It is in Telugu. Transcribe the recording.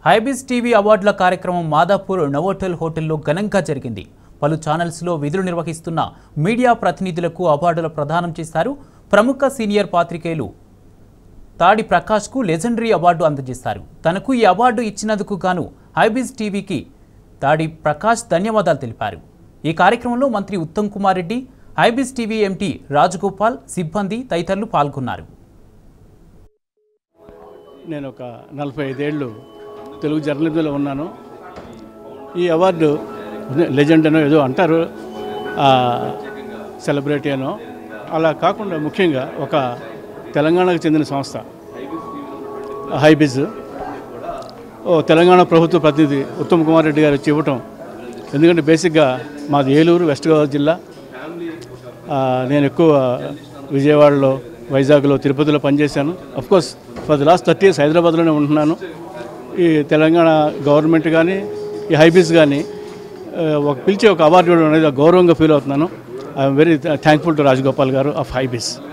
హైబిస్ టీవీ అవార్డుల కార్యక్రమం మాదాపూర్ నవోటెల్ హోటల్లో ఘనంగా జరిగింది పలు ఛానల్స్లో విధులు నిర్వహిస్తున్న మీడియా ప్రతినిధులకు అవార్డుల ప్రదానం చేశారు ప్రముఖ సీనియర్ పాత్రికేయులు తాడి ప్రకాష్కు లెజెండరీ అవార్డు అందజేశారు తనకు ఈ అవార్డు ఇచ్చినందుకు గాను హైబిజ్ టీవీకి తాడి ప్రకాష్ ధన్యవాదాలు తెలిపారు ఈ కార్యక్రమంలో మంత్రి Uttam Kumar Reddy Hybiz TV MD Rajagopal సిబ్బంది తదితరులు పాల్గొన్నారు నేను ఒక నలభై ఐదేళ్ళు తెలుగు జర్నలిజంలో ఉన్నాను ఈ అవార్డు లెజెండ్ అనో ఏదో అంటారు సెలబ్రిటీ అనో అలా కాకుండా ముఖ్యంగా ఒక తెలంగాణకు చెందిన సంస్థ హైబిజ్ ఓ తెలంగాణ ప్రభుత్వ ప్రతినిధి ఉత్తమ్ కుమార్ రెడ్డి గారు వచ్చి ఇవ్వటం ఎందుకంటే బేసిక్గా మాది ఏలూరు వెస్ట్ గోదావరి జిల్లా ఆ, నేను ఎక్కువ విజయవాడలో వైజాగ్లో తిరుపతిలో పనిచేశాను course for the last thirty years హైదరాబాద్లోనే ఉంటున్నాను ఈ తెలంగాణ గవర్నమెంట్ కానీ ఈ హైబీస్ కానీ ఆ, ఒక పిలిచి ఒక అవార్డు ఇవ్వడం అనేది గౌరవంగా ఫీల్ అవుతున్నాను I'm very thankful to Rajagopal garu of హైబీస్